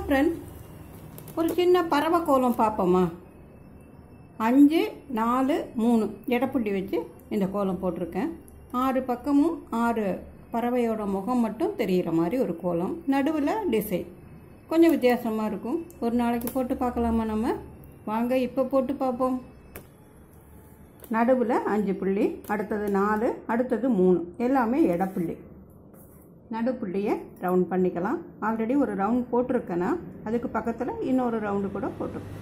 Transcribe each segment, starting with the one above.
friends ஒரு சின்ன பறவை கோலம் பார்ப்போமா அஞ்சு நாலு மூணு எடப்புள்ளி வச்சு இந்த கோலம் போட்டிருக்கேன் ஆறு பக்கமும் ஆறு பறவையோட முகம் மட்டும் தெரிகிற மாதிரி ஒரு கோலம் நடுவில் டிசைன் கொஞ்சம் வித்தியாசமாக இருக்கும் ஒரு நாளைக்கு போட்டு பார்க்கலாமா நம்ம வாங்க இப்போ போட்டு பார்ப்போம் நடுவில் அஞ்சு புள்ளி அடுத்தது நாலு அடுத்தது மூணு எல்லாமே எடப்புள்ளி நடுப்புள்ளியை ரவுண்ட் பண்ணிக்கலாம் ஆல்ரெடி ஒரு ரவுண்ட் போட்டிருக்கேன்னா அதுக்கு பக்கத்தில் இன்னொரு ரவுண்டு கூட போட்டிருக்கேன்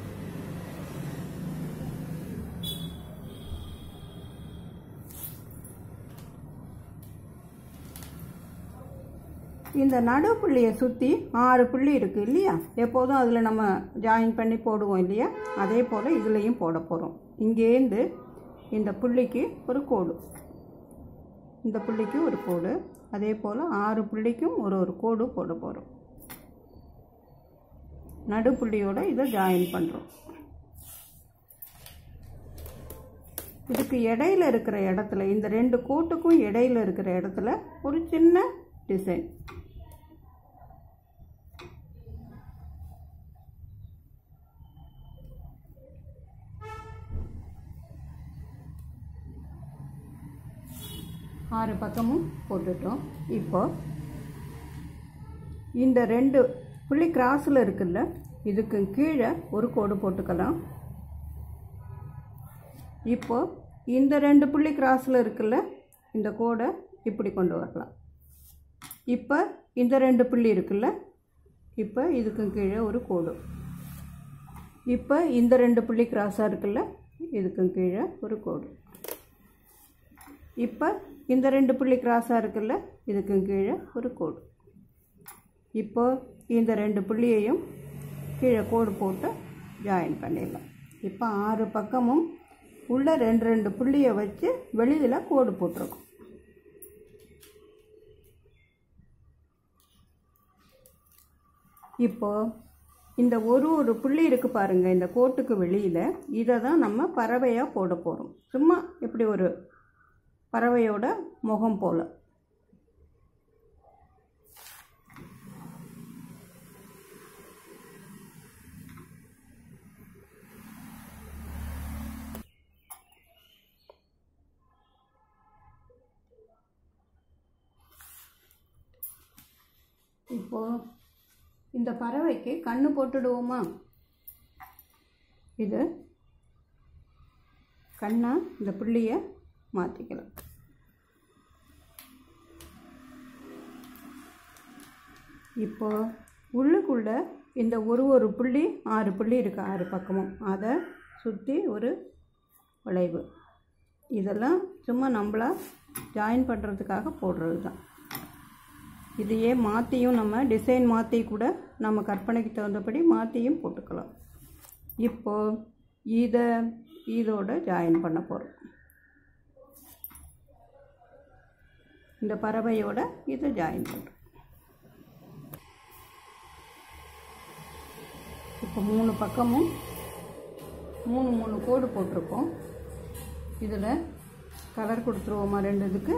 இந்த நடுப்புள்ளியை சுற்றி ஆறு புள்ளி இருக்குது இல்லையா எப்போதும் அதில் நம்ம ஜாயின் பண்ணி போடுவோம் இல்லையா அதே போல் இதுலேயும் போட போகிறோம் இங்கேருந்து இந்த புள்ளிக்கு ஒரு கோடு இந்த புள்ளிக்கு ஒரு கோடு அதே போல் ஆறு புள்ளிக்கும் ஒரு ஒரு கோடு போட போகிறோம் நடுப்புள்ளியோட இதை ஜாயின் பண்ணுறோம் இதுக்கு இடையில இருக்கிற இடத்துல இந்த ரெண்டு கோட்டுக்கும் இடையில இருக்கிற இடத்துல ஒரு சின்ன டிசைன் ஆறு பக்கமும் போட்டுட்டோம் இப்போ இந்த ரெண்டு புள்ளி கிராஸில் இருக்குல்ல இதுக்கு கீழே ஒரு கோடு போட்டுக்கலாம் இப்போ இந்த ரெண்டு புள்ளி கிராஸில் இருக்குல்ல இந்த கோடை இப்படி கொண்டு வரலாம் இப்போ இந்த ரெண்டு புள்ளி இருக்குல்ல இப்போ இதுக்கு கீழே ஒரு கோடு இப்போ இந்த ரெண்டு புள்ளி கிராஸாக இருக்குல்ல இதுக்கு கீழே ஒரு கோடு இப்போ இந்த ரெண்டு புள்ளி கிராஸாக இருக்குல்ல இதுக்கு கீழே ஒரு கோடு இப்போ இந்த ரெண்டு புள்ளியையும் கீழே கோடு போட்டு ஜாயின் பண்ணிடலாம் இப்போ ஆறு பக்கமும் உள்ள ரெண்டு ரெண்டு புள்ளியை வச்சு வெளியில் கோடு போட்டிருக்கோம் இப்போ இந்த ஒரு ஒரு புள்ளி இருக்கு பாருங்க இந்த கோட்டுக்கு வெளியில் இதை தான் நம்ம பறவையாக போட போகிறோம் சும்மா இப்படி ஒரு பறவையோட முகம் போல் இப்போ இந்த பறவைக்கு கண்ணு போட்டுடுவோமா இது கண்ணா இந்த புள்ளியை மாற்றிக்கலாம் இப்போ உள்ளுக்குள்ள இந்த ஒரு ஒரு புள்ளி ஆறு புள்ளி இருக்குது ஆறு பக்கமும் அதை சுற்றி ஒரு வளைவு இதெல்லாம் சும்மா நம்மளா ஜாயின் பண்ணுறதுக்காக போடுறது தான் இதையே மாற்றியும் நம்ம டிசைன் மாற்றி கூட நம்ம கற்பனைக்கு தகுந்தபடி மாற்றியும் போட்டுக்கலாம் இப்போது இதை இதோட ஜாயின் பண்ண போகிறோம் இந்த பறவையோட இதை ஜாயின் பண்ணுறோம் இப்போ மூணு பக்கமும் மூணு மூணு கோடு போட்டிருக்கோம் இதில் கலர் கொடுத்துருவோமா ரெண்டு இதுக்கு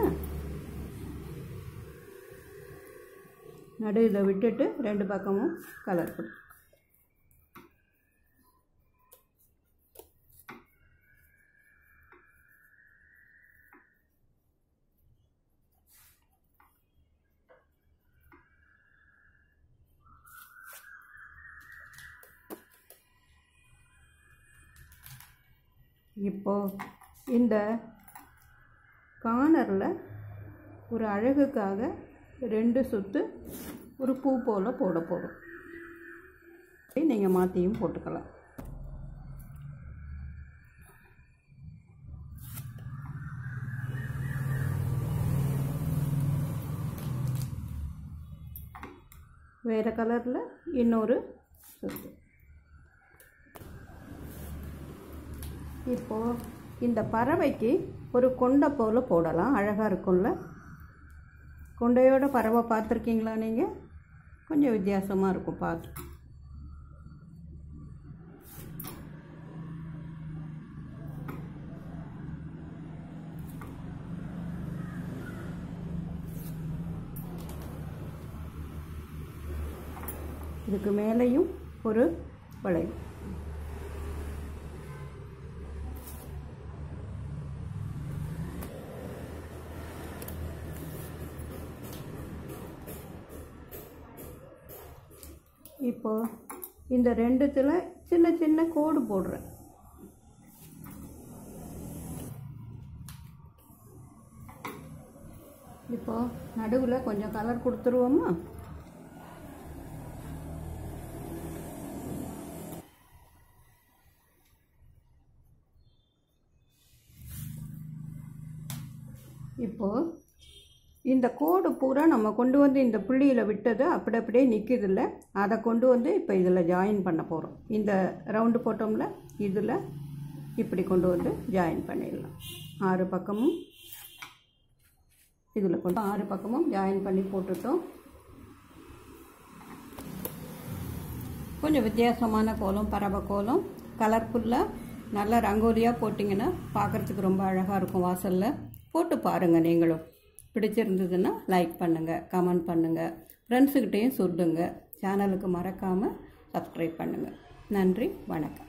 நடு இதை விட்டுட்டு ரெண்டு பக்கமும் கலர் கொடு இப்போ இந்த கார்னரில் ஒரு அழகுக்காக ரெண்டு சுத்து ஒரு பூ போல் போட போகிறோம் நீங்கள் மாற்றியும் போட்டுக்கலாம் வேறு கலரில் இன்னொரு சுத்து இப்போது இந்த பறவைக்கு ஒரு கொண்டை போல் போடலாம் அழகாக இருக்கும்ல கொண்டையோட பறவை பார்த்துருக்கீங்களா நீங்கள் கொஞ்சம் வித்தியாசமாக இருக்கும் பார்த்து இதுக்கு மேலேயும் ஒரு வளைவு இப்போ இந்த ரெண்டுத்தில் சின்ன சின்ன கோடு போடுறேன் இப்போ நடுவில் கொஞ்சம் கலர் கொடுத்துருவோமா இப்போ இந்த கோடு பூரா நம்ம கொண்டு வந்து இந்த புள்ளியில் விட்டது அப்படி அப்படியே நிற்கிதில்ல அதை கொண்டு வந்து இப்போ இதில் ஜாயின் பண்ண போகிறோம் இந்த ரவுண்டு போட்டோம்ல இதில் இப்படி கொண்டு வந்து ஜாயின் பண்ணிடலாம் ஆறு பக்கமும் இதில் கொண்டு ஆறு பக்கமும் ஜாயின் பண்ணி போட்டுட்டோம் கொஞ்சம் வித்தியாசமான கோலம் பறவை கோலம் கலர்ஃபுல்லாக நல்ல ரங்கோலியாக போட்டிங்கன்னா பார்க்குறதுக்கு ரொம்ப அழகாக இருக்கும் வாசலில் போட்டு பாருங்கள் நீங்களும் பிடிச்சிருந்ததுன்னா லைக் பண்ணுங்கள் கமெண்ட் பண்ணுங்கள் ஃப்ரெண்ட்ஸுக்கிட்டேயும் சொல்லுங்கள் சேனலுக்கு மறக்காமல் சப்ஸ்கிரைப் பண்ணுங்கள் நன்றி வணக்கம்